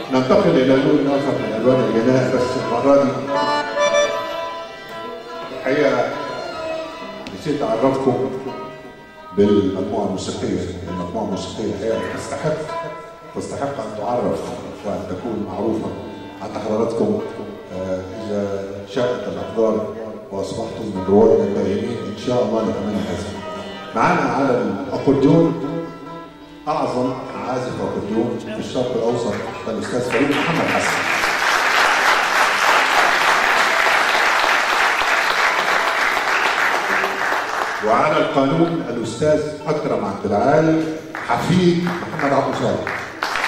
ننتقل الى لون اخر من الوان الغناء بس المره دي الحقيقه نسيت اعرفكم بالمجموعه الموسيقيه المجموعه الموسيقيه الحقيقه تستحق تستحق ان تعرف وان تكون معروفه عند حضراتكم آه، اذا شاءت الاقدار واصبحتم من روادنا الدائمين ان شاء الله نتمنى هذا. معانا على الاكورديون اعظم عازف اكورديون في الشرق الاوسط الاستاذ فريد محمد حسن. وعلى القانون الاستاذ اكرم عبد العال حفيد محمد عبد صالح.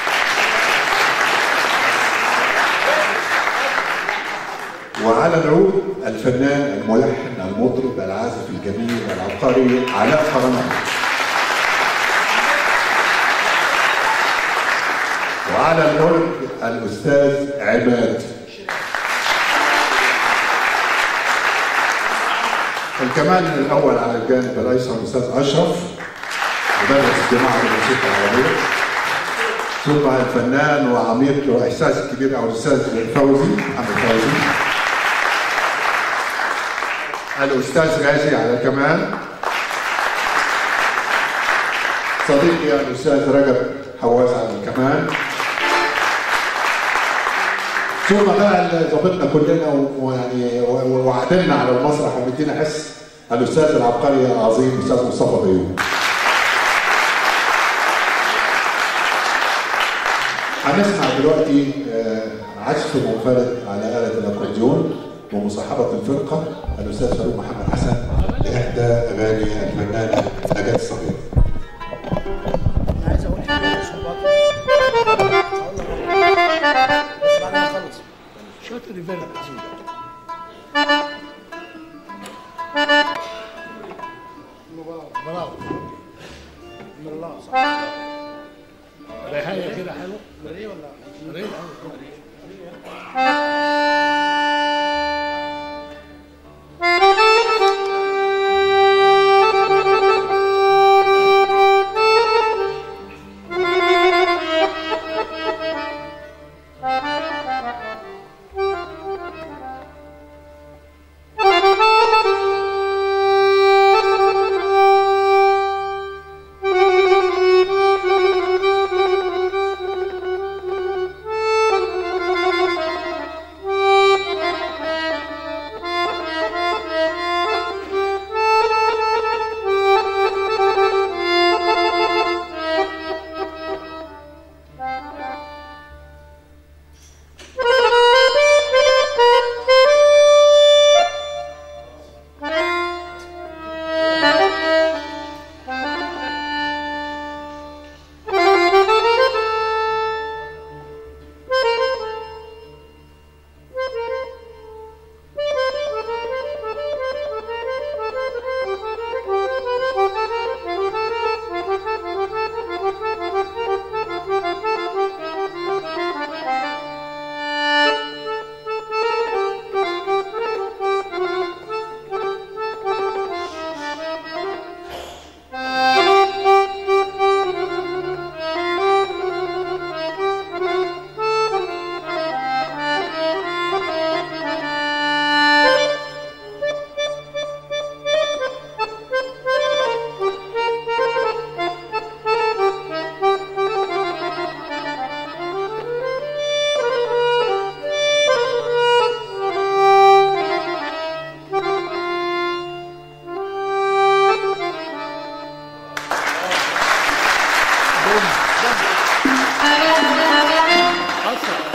وعلى العود الفنان الملحن المطرب العازف الجميل العبقري علاء قرنان وعلى الأورج الأستاذ عماد الكمان الأول على الجانب الأيسر الأستاذ أشرف مدرس الجماعة الموسيقى العربية ثم الفنان وعميق وإحساس كبير أو الأستاذ فوزي محمد فوزي الأستاذ غازي على الكمان صديقي الأستاذ رجب حواس على الكمان ثم بقى اللي ظبطنا كلنا و- ويعني و- و- وعدلنا على المسرح ومدينا حس الاستاذ العبقري العظيم الاستاذ مصطفى بيومي. هنسمع دلوقتي آه، عزف منفرد على آلة الأكورديون ومصاحبة الفرقة الأستاذ فاروق محمد حسن لإحدى أغاني الفنانة نجاة الصغير. عايز اقول حاجه بس هقول لك بس بعد ما اخلص شويه الريفيرب براو من الله صح ريحانه كده حلوه مريه ولا مريه أصلا